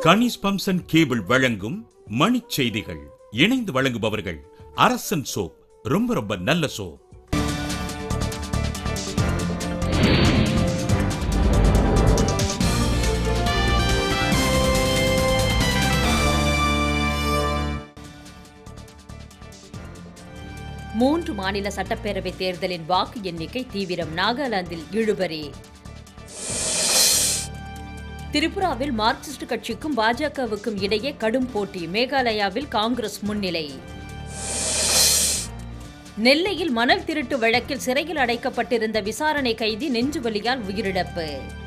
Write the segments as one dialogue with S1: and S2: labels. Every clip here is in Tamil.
S1: கனிஸ் பம்சன் கேபிள் வழங்கும் மணிச் செய்திகள் இணைந்து வழங்குபவர்கள் அரசன் சோப் ரொம்ப ரொம்ப நல்ல சோப்
S2: மூன்று மாநில சட்டப்பேரவை தேர்தலின் வாக்கு எண்ணிக்கை தீவிரம் நாகாலாந்தில் இழுபறி திரிபுராவில் மார்க்சிஸ்ட் கட்சிக்கும் பாஜகவுக்கும் இடையே கடும் போட்டி மேகாலயாவில் காங்கிரஸ் முன்னிலை நெல்லையில் மணல் திருட்டு வழக்கில் சிறையில் அடைக்கப்பட்டிருந்த விசாரணை கைதி நெஞ்சுவலியால் உயிரிழப்பு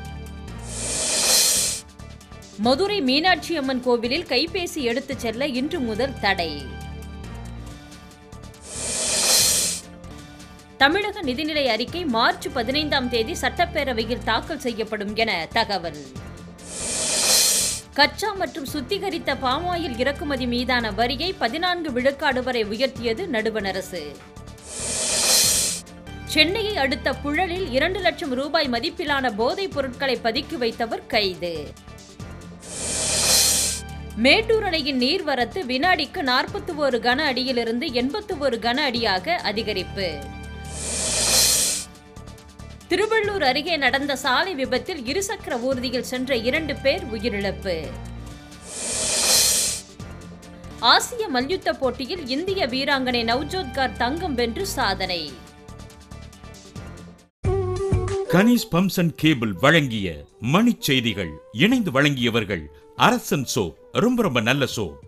S2: மதுரை மீனாட்சி அம்மன் கோவிலில் கைபேசி எடுத்துச் செல்ல இன்று முதல் தடை தமிழக நிதிநிலை அறிக்கை மார்ச் பதினைந்தாம் தேதி சட்டப்பேரவையில் தாக்கல் செய்யப்படும் என தகவல் கச்சா மற்றும் சுத்திகரித்த பாமாயில் இறக்குமதி மீதான வரியை பதினான்கு விழுக்காடு வரை உயர்த்தியது நடுவண் அரசு சென்னையை அடுத்த புழலில் இரண்டு லட்சம் ரூபாய் மதிப்பிலான போதைப் பொருட்களை பதுக்கி வைத்தவர் கைது மேட்டூர் அணையின் நீர்வரத்து வினாடிக்கு நாற்பத்தி ஒரு கன அடியிலிருந்து எண்பத்தி ஒரு கன அடியாக அதிகரிப்பு திருவள்ளூர் அருகே நடந்த சாலை விபத்தில் இருசக்கர ஊர்தியில் சென்ற இரண்டு பேர் உயிரிழப்பு ஆசிய மல்யுத்த போட்டியில் இந்திய வீராங்கனை நவ்ஜோத் கார் தங்கம் வென்று சாதனை
S1: கனிஸ் பம்சன் கேபிள் வழங்கிய மணிச் செய்திகள் இணைந்து வழங்கியவர்கள் அரசன் சோப் ரொம்ப ரொம்ப நல்ல சோப்